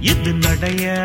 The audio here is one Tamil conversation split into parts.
இது நடையா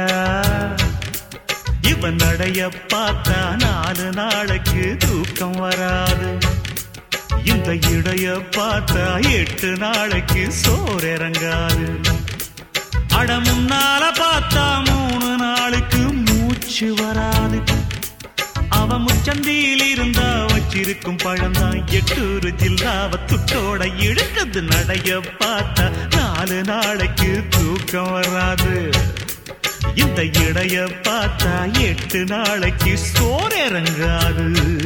இவன் நடைய பார்த்தா நாலு நாளைக்கு தூக்கம் வராது இந்த இடைய பார்த்தா எட்டு நாளைக்கு சோறு இறங்காது அட முன்னால பார்த்தா மூணு நாளுக்கு மூச்சு வராது அவ முச்சந்தியில் இருந்தா வச்சிருக்கும் பழம்தான் எட்டூரு ஜில்லாவ துட்டோட இழுக்குது நடைய பார்த்தா நாலு நாளைக்கு தூக்கம் வராது இந்த இடைய பார்த்தா எட்டு நாளைக்கு சோறு இறங்காது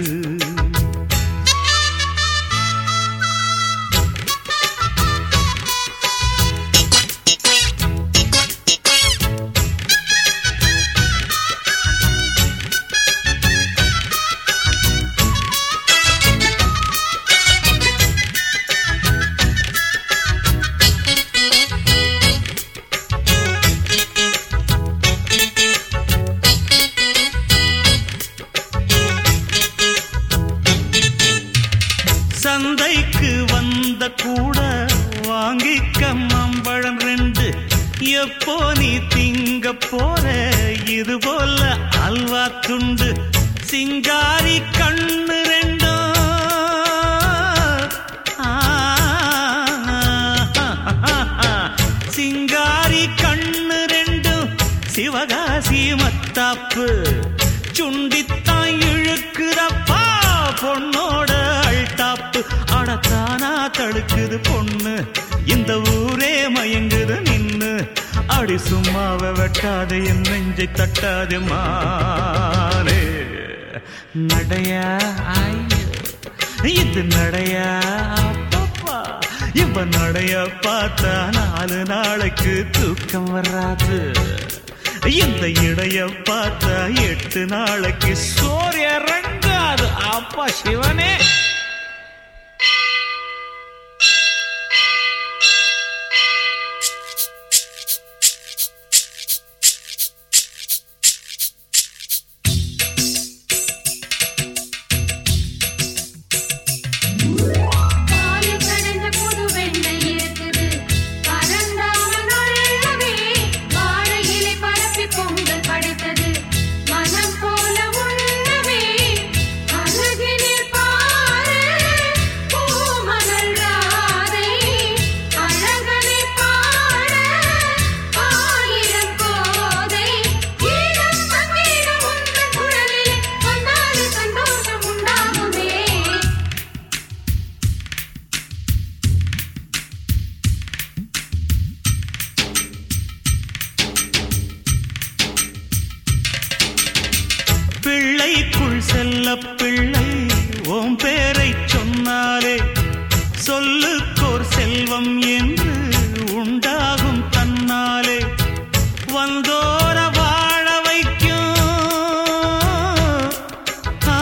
சந்தைக்கு வந்த கூட வாங்கிக்க மாம்பழம் ரெண்டு எப்போ நீ திங்க போற இது போல அல்வா துண்டு சிங்காரி கண்ணு ரெண்டும் ஆ, சிங்காரி கண்ணு ரெண்டும் சிவகாசி மத்தாப்பு சுண்டித்தான் இழுக்குதப்பா பொண்ணோட அழ்தாப்பு அடத்தானா தடுக்குது பொண்ணு இந்த ஊரே மயங்குது நின்னு அடி சும்மாவ வெட்டாத என் நெஞ்சை தட்டாத மானே நடையா ஐயோ இது நடையா அப்பப்பா இப்ப நடைய பார்த்தா நாலு நாளைக்கு தூக்கம் வராது இந்த இடைய பார்த்தா எட்டு நாளைக்கு சோறு இறங்காது அப்பா சிவனே காலை கடந்த புது வெண்ணை இருக்குது பரந்தாமல் நுழையவே வாழை இலை பரப்பி பொங்கல் படைத்தது மனம் போல உண்ணவே அழகினில் பாரு பூமகள் ராதை அழகனை பாட ஆயிரம் கோதை ஈரம் சங்கீதம் உந்தன் குரலிலே வந்தாலே சந்தோஷம் உண்டாகுமே பிள்ளைக்குள் செல்ல பிள்ளை ஓம் பேரை சொன்னாலே சொல்லுக்கோர் செல்வம் என்று உண்டாகும் தன்னாலே வந்தோர வாழ வைக்கும் ஆ,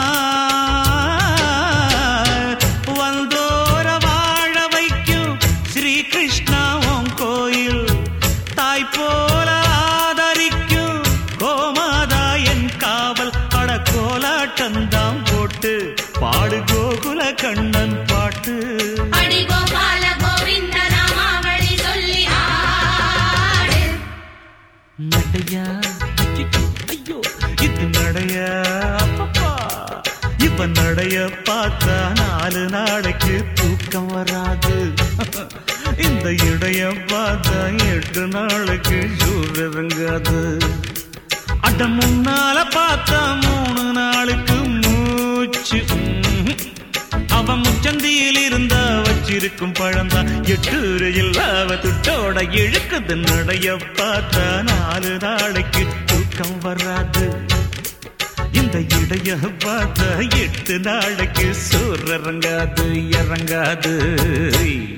வந்தோர வாழ வைக்கும் ஸ்ரீ கிருஷ்ணா உன் கோயில் தாய் போல ஆதரிக்கும் கோமாதா என் காவல் அட கோலாட்டந்தாம் போட்டு பாடு கோகுல கண்ணன் பாட்டு அடி கோபால கோவிந்த நாமாவளி சொல்லி ஆடு நடையா ஐயோ, ஐயோ இது நடையா அப்பப்பா இப்ப நடைய பார்த்தா நாலு நாளைக்கு தூக்கம் வராது இந்த இடைய பார்த்தா எட்டு நாளைக்கு சூர் இறங்காது அட முன்னால பார்த்தா மூணு நாளுக்கு மூச்சு ம்ஹும். அவன் முச்சந்தியில் இருந்தா வச்சிருக்கும் பழம்தான் எட்டுரையில் அவ துட்டோட இழுக்குது நடைய பார்த்தா நாலு நாளைக்கு தூக்கம் வராது இந்த இடைய பார்த்தா எட்டு நாளைக்கு சோறு இறங்காது இறங்காது